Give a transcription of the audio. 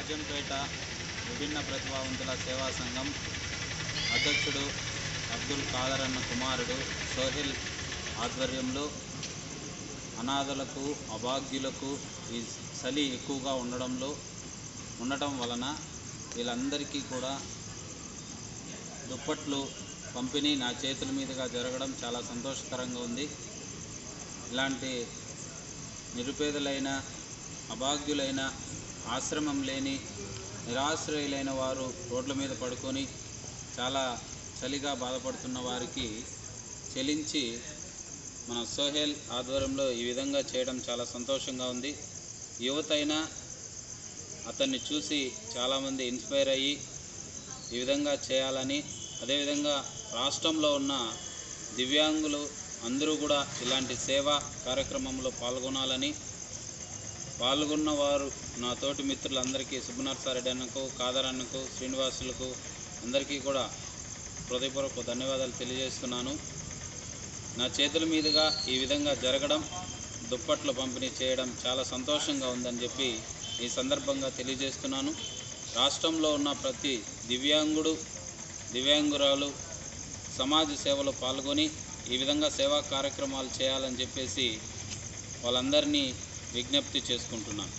రాజంపేట విభిన్న ప్రతిభావంతుల సేవా సంఘం అధ్యక్షుడు అబ్దుల్ ఖాదర్ అన్న కుమారుడు సోహిల్ ఆధ్వర్యంలో అనాథలకు అభాగ్యులకు ఈ చలి ఎక్కువగా ఉండడంలో ఉండటం వలన వీళ్ళందరికీ కూడా దుప్పట్లు పంపిణీ నా చేతుల మీదుగా జరగడం చాలా సంతోషకరంగా ఉంది ఇలాంటి నిరుపేదలైన అభాగ్యులైన ఆశ్రమం లేని నిరాశ్రయులైన వారు రోడ్ల మీద పడుకొని చాలా చలిగా బాధపడుతున్న వారికి చెలించి మన సోహెల్ ఆధ్వర్యంలో ఈ విధంగా చేయడం చాలా సంతోషంగా ఉంది యువత అయినా అతన్ని చూసి చాలామంది ఇన్స్పైర్ అయ్యి ఈ విధంగా చేయాలని అదేవిధంగా రాష్ట్రంలో ఉన్న దివ్యాంగులు అందరూ కూడా ఇలాంటి సేవా కార్యక్రమంలో పాల్గొనాలని పాల్గొన్న వారు నా తోటి మిత్రులందరికీ సుబ్బనర్సారెడ్డి అన్నకు కాదర్ అన్నకు శ్రీనివాసులకు అందరికీ కూడా హృదయపూర్వక ధన్యవాదాలు తెలియజేస్తున్నాను నా చేతుల మీదుగా ఈ విధంగా జరగడం దుప్పట్లు పంపిణీ చేయడం చాలా సంతోషంగా ఉందని చెప్పి ఈ సందర్భంగా తెలియజేస్తున్నాను రాష్ట్రంలో ఉన్న ప్రతి దివ్యాంగుడు దివ్యాంగురాలు సమాజ సేవలో పాల్గొని ఈ విధంగా సేవా కార్యక్రమాలు చేయాలని చెప్పేసి వాళ్ళందరినీ విజ్ఞప్తి చేసుకుంటున్నాను